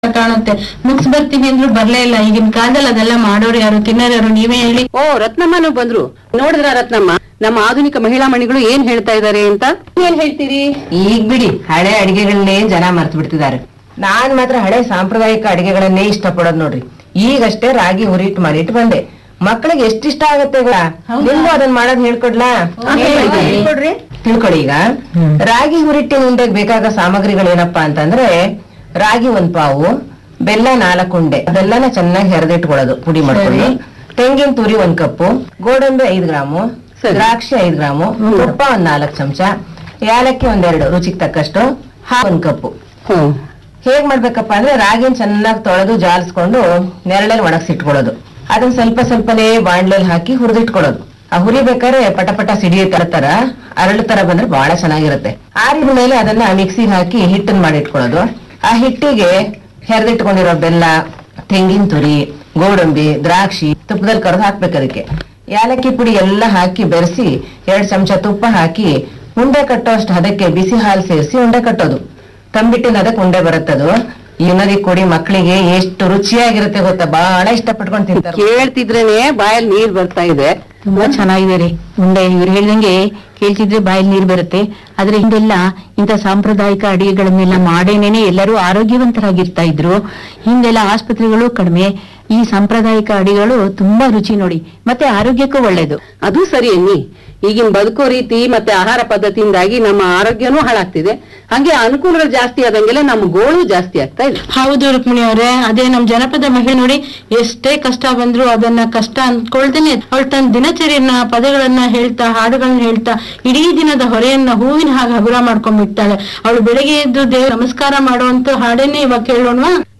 ಕಾಣುತ್ತೆ ಮುಗ್ಸ್ ಬರ್ತೀವಿ ಅಂದ್ರು ಬರ್ಲೇ ಇಲ್ಲ ಈಗಿನ ಕಾಲದಲ್ಲಿ ಅದೆಲ್ಲ ಮಾಡೋರು ಯಾರು ತಿನ್ನೋರು ಯಾರು ನೀವೇ ಹೇಳಿ ಓ ರತ್ನಮ್ಮನು ಬಂದ್ರು ನೋಡಿದ್ರ ರತ್ನಮ್ಮ ನಮ್ಮ ಆಧುನಿಕ ಮಹಿಳಾ ಮಣಿಗಳು ಏನ್ ಹೇಳ್ತಾ ಇದ್ದಾರೆ ಅಂತ ಏನ್ ಹೇಳ್ತೀರಿ ಈಗ ಬಿಡಿ ಹಳೆ ಅಡಿಗೆಗಳನ್ನೇ ಜನ ಮರ್ತು ಬಿಡ್ತಿದ್ದಾರೆ ನಾನ್ ಮಾತ್ರ ಹಳೆ ಸಾಂಪ್ರದಾಯಿಕ ಅಡಿಗೆಗಳನ್ನೇ ಇಷ್ಟಪಡೋದ್ ನೋಡ್ರಿ ಈಗಷ್ಟೇ ರಾಗಿ ಹುರಿಟ್ ಮಾಡಿಟ್ಟು ಬಂದೆ ಮಕ್ಕಳಿಗೆ ಎಷ್ಟಿಷ್ಟ ಆಗತ್ತೆ ಈಗ ನಿಮ್ಗೂ ಅದನ್ನ ಮಾಡೋದ್ ಹೇಳ್ಕೊಡ್ಲಾ ಹೇಳ್ಕೊಡ್ರಿ. ತಿಳ್ಕೊಳ್ಳಿ ಈಗ ರಾಗಿ ಹುರಿಟ್ಟಿನ ಉಂಡೆಗೆ ಬೇಕಾದ ಸಾಮಗ್ರಿಗಳೇನಪ್ಪಾ ಅಂತಂದ್ರೆ ರಾಗಿ ಒಂದ್ ಪಾವು ಬೆಲ್ಲ ನಾಲ್ಕು ಉಂಡೆ ಅದೆಲ್ಲನ ಚೆನ್ನಾಗಿ ಹೆರೆದಿಟ್ಕೊಳ್ಳೋದು ಪುಡಿ ಮಾಡ್ಕೊಳ್ಳಿ ತೆಂಗಿನ ತುರಿ ಒಂದ್ ಕಪ್ಪು ಗೋಡಂಬಿ ಐದ್ ಗ್ರಾಮು ಸರಿ. ದ್ರಾಕ್ಷಿ ಐದ್ ಗ್ರಾಮು ತುಪ್ಪ ಒಂದ್ ನಾಲ್ಕು ಚಮಚ ಯಾಲಕ್ಕಿ ಒಂದೆರಡು ರುಚಿಗೆ ತಕ್ಕಷ್ಟು ಹಾಲು ಒಂದ್ ಕಪ್ಪು ಹ್ಮ್ ಹೇಗ್ ಮಾಡ್ಬೇಕಪ್ಪ ಅಂದ್ರೆ ರಾಗಿನ ಚೆನ್ನಾಗಿ ತೊಳೆದು ಜಾಲಿಸ್ಕೊಂಡು ನೆರಳಲ್ಲಿ ಒಣಗ್ಸಿಟ್ಕೊಳ್ಳೋದು ಅದನ್ನ ಸ್ವಲ್ಪ ಸ್ವಲ್ಪನೇ ಬಾಣ್ಲೆಲ್ ಹಾಕಿ ಹುರಿದಿಟ್ಕೊಳ್ಳೋದು ಆ ಹುರಿಬೇಕಾದ್ರೆ ಪಟ ಪಟ ಸಿಡಿಯ ತರ ಅರಳು ತರ ಬಂದ್ರೆ ಬಹಳ ಚೆನ್ನಾಗಿರುತ್ತೆ ಆರಿದ ಮೇಲೆ ಅದನ್ನ ಮಿಕ್ಸಿಗೆ ಹಾಕಿ ಹಿಟ್ಟನ್ ಮಾಡಿಟ್ಕೊಳ್ಳೋದು ಆ ಹಿಟ್ಟಿಗೆ ಹೆರೆದಿಟ್ಕೊಂಡಿರೋ ಬೆಲ್ಲ ತೆಂಗಿನ ತುರಿ ಗೋಡಂಬಿ ದ್ರಾಕ್ಷಿ ತುಪ್ಪದಲ್ಲಿ ಕರೆದು ಹಾಕ್ಬೇಕು ಅದಕ್ಕೆ ಯಾಲಕ್ಕಿ ಪುಡಿ ಎಲ್ಲ ಹಾಕಿ ಬೆರೆಸಿ ಎರಡ್ ಚಮಚ ತುಪ್ಪ ಹಾಕಿ ಉಂಡೆ ಕಟ್ಟೋ ಅಷ್ಟು ಹದಕ್ಕೆ ಬಿಸಿ ಹಾಲು ಸೇರಿಸಿ ಉಂಡೆ ಕಟ್ಟೋದು ತಂಬಿಟ್ಟಿನ ಅದಕ್ಕೆ ಉಂಡೆ ಬರುತ್ತದು ಇನ್ನದಿ ಕೊಡಿ ಮಕ್ಕಳಿಗೆ ಎಷ್ಟು ರುಚಿಯಾಗಿರುತ್ತೆ ಗೊತ್ತಾ ಬಹಳ ಇಷ್ಟಪಟ್ಕೊಂಡು ತಿಂತಾರೆ ಕೇಳ್ತಿದ್ರೇನೆ ಬಾಯಲ್ಲಿ ನೀರ್ ಬರ್ತಾ ಇದೆ ತುಂಬಾ ಚೆನ್ನಾಗಿದೆ ರೀ ಉಂಡೆ ಇವ್ರು ಹೇಳ್ದಂಗೆ ಕೇಳ್ತಿದ್ರೆ ಬಾಯಲ್ಲಿ ನೀರ್ ಬರುತ್ತೆ ಆದ್ರೆ ಹಿಂದೆಲ್ಲ ಇಂಥ ಸಾಂಪ್ರದಾಯಿಕ ಅಡಿಗೆಗಳನ್ನೆಲ್ಲ ಮಾಡೇನೇನೆ ಎಲ್ಲರೂ ಆರೋಗ್ಯವಂತರಾಗಿರ್ತಾ ಇದ್ರು ಹಿಂದೆಲ್ಲ ಆಸ್ಪತ್ರೆಗಳು ಕಡಿಮೆ ಈ ಸಾಂಪ್ರದಾಯಿಕ ಅಡಿಗೆಗಳು ತುಂಬಾ ರುಚಿ ನೋಡಿ ಮತ್ತೆ ಆರೋಗ್ಯಕ್ಕೂ ಒಳ್ಳೇದು ಅದು ಸರಿ ಅನ್ನಿ ಈಗಿನ ಬದುಕೋ ರೀತಿ ಮತ್ತೆ ಆಹಾರ ಪದ್ಧತಿಯಿಂದಾಗಿ ನಮ್ಮ ಆರೋಗ್ಯನೂ ಹಾಳಾಗ್ತಿದೆ ಹಂಗೆ ಅನುಕೂಲಗಳು ಜಾಸ್ತಿ ಆದಂಗೆಲ್ಲ ನಮ್ಮ ಗೋಳು ಜಾಸ್ತಿ ಆಗ್ತಾ ಇದೆ ಹೌದು ರುಕ್ಮಿಣಿ ಅವರೇ ಅದೇ ನಮ್ ಜನಪದ ಮಹಿಳೆ ನೋಡಿ ಎಷ್ಟೇ ಕಷ್ಟ ಬಂದ್ರು ಅದನ್ನ ಕಷ್ಟ ಅಂದ್ಕೊಳ್ದೇನೆ ಅವಳು ತನ್ನ ದಿನಚರಿಯನ್ನ ಪದಗಳನ್ನ ಹೇಳ್ತಾ ಹಾಡುಗಳನ್ನ ಹೇಳ್ತಾ ಇಡೀ ದಿನದ ಹೊರೆಯನ್ನ ಹೂವಿನ ಹಾಗೆ ಹಗುರ ಮಾಡ್ಕೊಂಡ್ಬಿಡ್ತಾಳೆ ಅವಳು ಬೆಳಗ್ಗೆ ಎದ್ದು ದೇವ್ರ ನಮಸ್ಕಾರ ಮಾಡುವಂತ ಹಾಡೇನೆ ಇವಾಗ ಕೇಳೋಣವಾ